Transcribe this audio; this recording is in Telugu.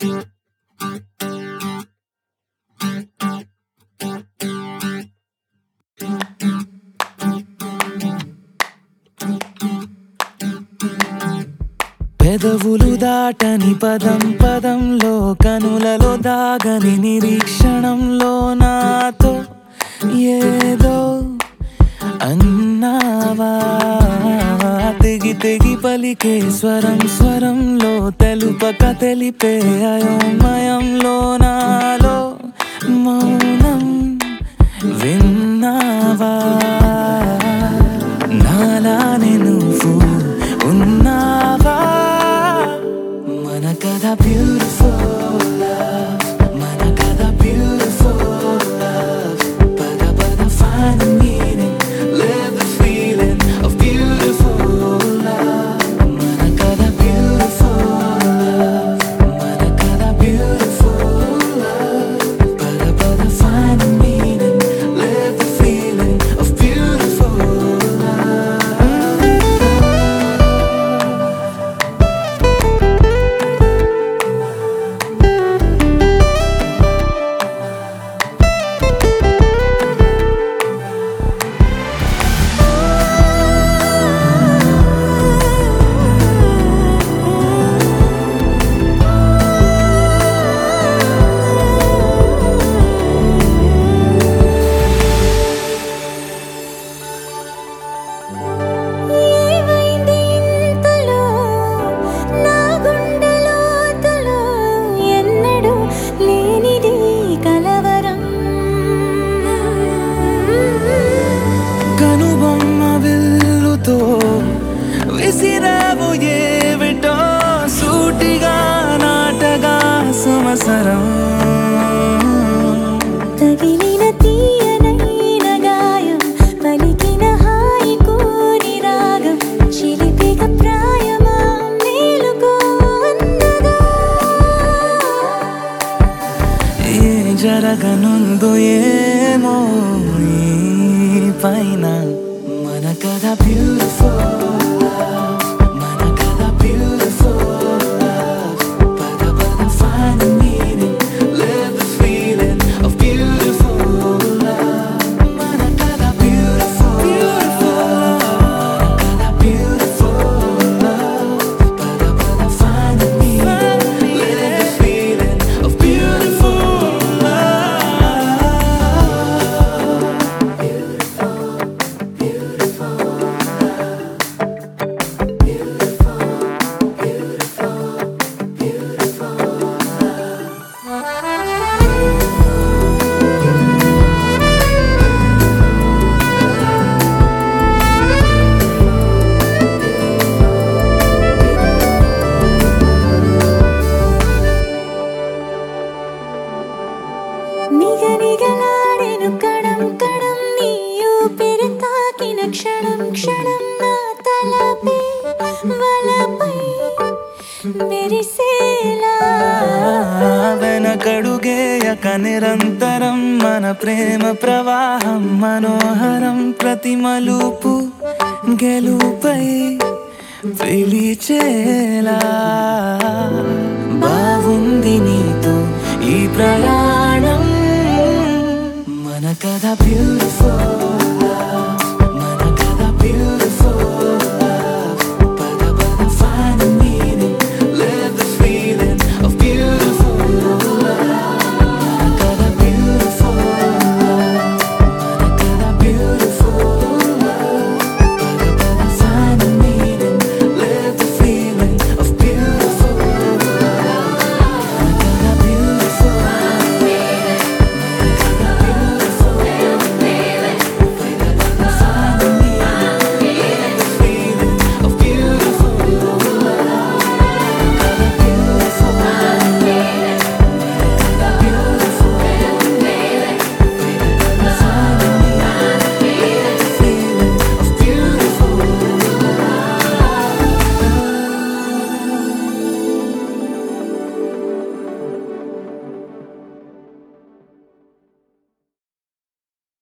పెదవులు దాటని పదం పదంలో కనులలో దాగని నిరీక్షణంలో నాతో ఏదో అన్నావా తెగి తెగి పలికే స్వరం స్వరంలో తెలుపక తెలిపే అయోమయంలో నాలో మౌనం విన్నావా నాలానే నువ్వు ఉన్నావా మన కథ బ్యూటిఫుల్ మన కథ బ్యూటిఫుల్ పద పద find the meaning live the feeling of beautiful మన కథ beautiful మన కథ beautiful పద పద find the meaning live the feeling of beautiful ఏమైంది ఇంతలో నా గుండెలోతులో ఎన్నడూ లేనిది కలవరం కనుబొమ్మ విల్లుతో విసిరావు ఏవిటో సూటిగా నాటగా సమసరం తగిలిన తీయనైన గాయం పలికిన హాయి కోరి రాగం చిలిపిక ప్రాయమా మేలుకో అందగా ఏ జరగనుందో ఏమో ఈ పైన మన కథ బ్యూటిఫుల్ మన కథ బ్యూటిఫుల్ పద పద find the meaning live the feeling of beautiful మన కథ beautiful beautiful మన కథ beautiful పద పద find the meaning live the feeling of beautiful నిగనిగలాడెను Kadam Kadam నీ ఊపిరి తాకిన క్షణం క్షణం నా తలపై వలపై మెరిసేలా వెనకడుగేయక నిరంతరం మన ప్రేమ ప్రవాహం మనోహరం ప్రతి మలుపు గెలుపై పిలిచేలా